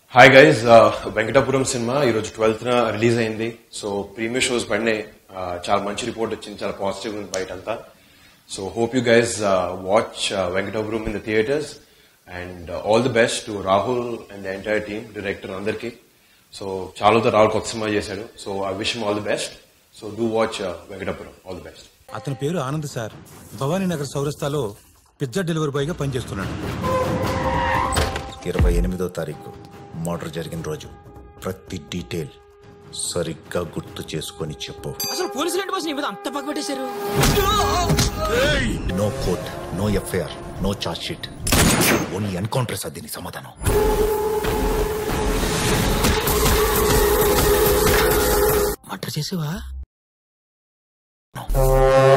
hi guys Venkatapuram cinema ఈరోజు twelfth న release అయింది సో ప్రీమియర్ షోస్ పడినాయి Uh, చాలా మంచి రిపోర్ట్ వచ్చింది చాలా పాజిటివ్ ఉంది బయట అంతా so hope you guys watch Venkatapuram in the theatres and all the best to Rahul and the entire team director అందరికి సో చాలాతో రాహుల్ కొత్త సినిమా చేశాడు so I wish all the best so do watch Venkatapuram all the best అతని పేరు Anand sir Bhavaninagar చౌరస్తాలో pizza delivery boy గా పనిచేస్తున్నాడు ఇరవై ఎనిమిదో తారీఖు మర్డర్ జరిగిన రోజు ప్రతి డీటెయిల్ సరిగ్గా గుర్తు చేసుకొని చెప్పు అసలు పోలీసులు ఏంటి బాస్ నీ మీద అంత పగబట్టేశారు no court no FIR no charge sheet only encounter sir దీని సమాధానం మటర్ చేసేవా